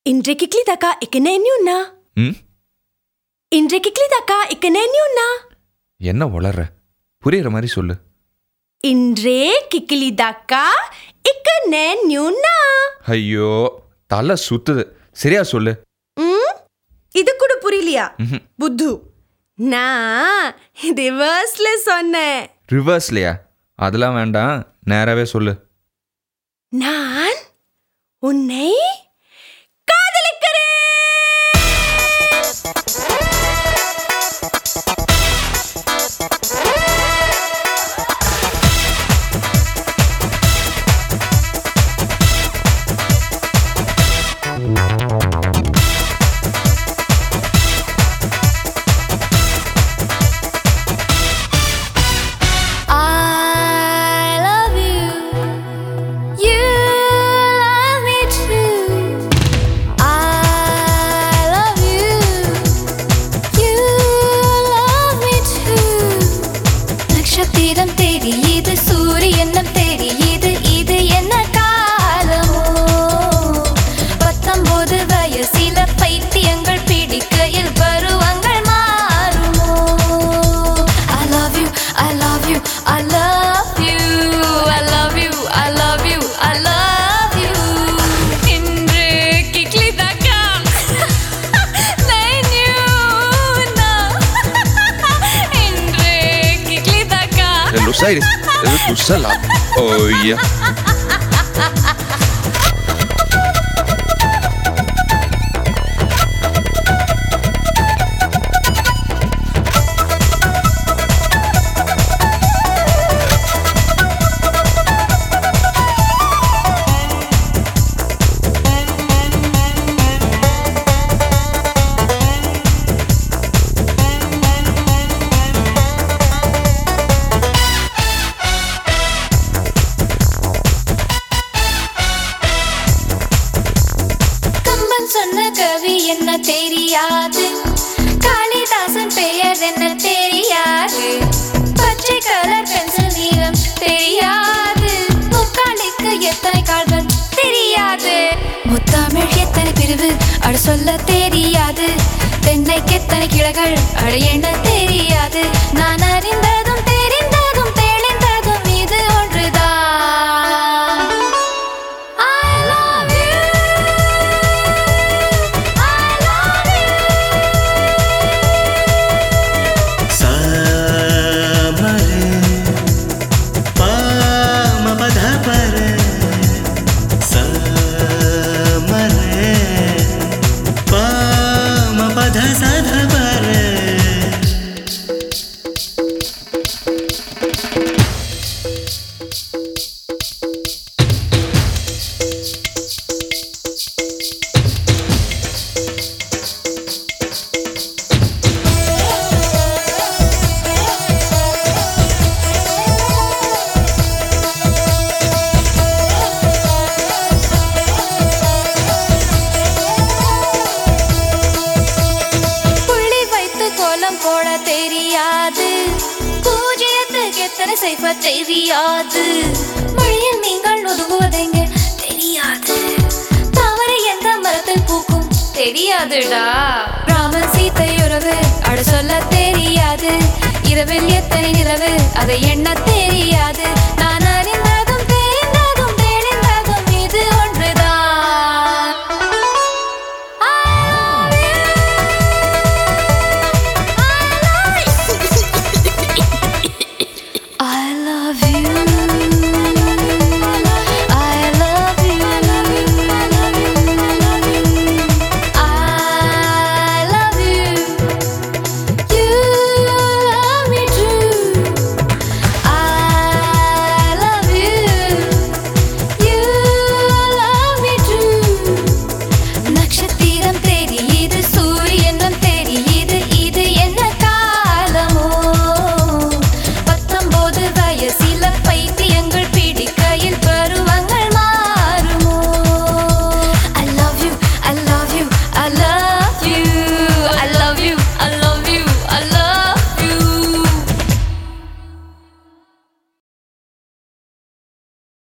இன்றைக்கு கிளிதாக்கா இக்கன என்னுண்ணா ம் இன்றைக்கு கிளிதாக்கா இக்கன என்னுண்ணா என்ன வளர்ற புரியுற மாதிரி சொல்லு இன்றே கிக்கிலிதாக்கா இக்கன நியூண்ணா ஐயோ தலை சுத்துது சரியா சொல்லு ம் இது கூட புரியலையா ம்ஹும். புத்து நான் ரிவர்ஸ்ல சொன்னேன் ரிவர்ஸ்லையா அதெல்லாம் வேண்டாம் நேராவே சொல்லு நான் உன்னை காதலிக்கிறேன் I love you. You love me too. I love you. You love me too. நட்சத்திரம் தெரியுது சூரியனும் தெரியுது இது என்ன காலமோ பத்தொன்பது வயசில பைத்தியங்கள் பிடிக்கையில் பருவங்கள் மாறுமோ I love you, I love you, I love you, I love you, I love you, I love you. இன்று கிக்லிதாக்கா நான் நியூனா. இன்று கிக்லிதாக்கா Los Aires, es tu sala. Oye. Kamban சொன்ன கவி என்ன தெரியாது காளிதாசன் பெயர் என்ன தெரியாது பச்சை கலர் பென்சில் நீளம் தெரியாது முக்காலிக்கு எத்தனை கால்கள் தெரியாது முத்தமிழ் எத்தனை பிரிவு அட சொல்ல தெரியாது தென்னைக்கு எத்தனை கிளைகள் அட என்ன தெரியாது நான் அறிந்ததும் தெரிந்ததும் தெளிந்ததும் இது ஒன்றுதான் I love you. I love you. सामरे पामपध परे समरे पामपध सध परे புள்ளி வைத்து கோலம் போட தெரியாது பூஜ்ஜியத்துக்கு எத்தனை செய்வ தெரியாது மொழியில் நீங்கள் ஒதுங்குவதெங்க தெரியாது தவறு எந்த மரத்தில் பூக்கும் தெரியாதுடா ராமன் சீத்தை உறவு அட சொல்ல தெரியாது இரவில் எத்தனை நிலவு அதை எண்ண தெரியாது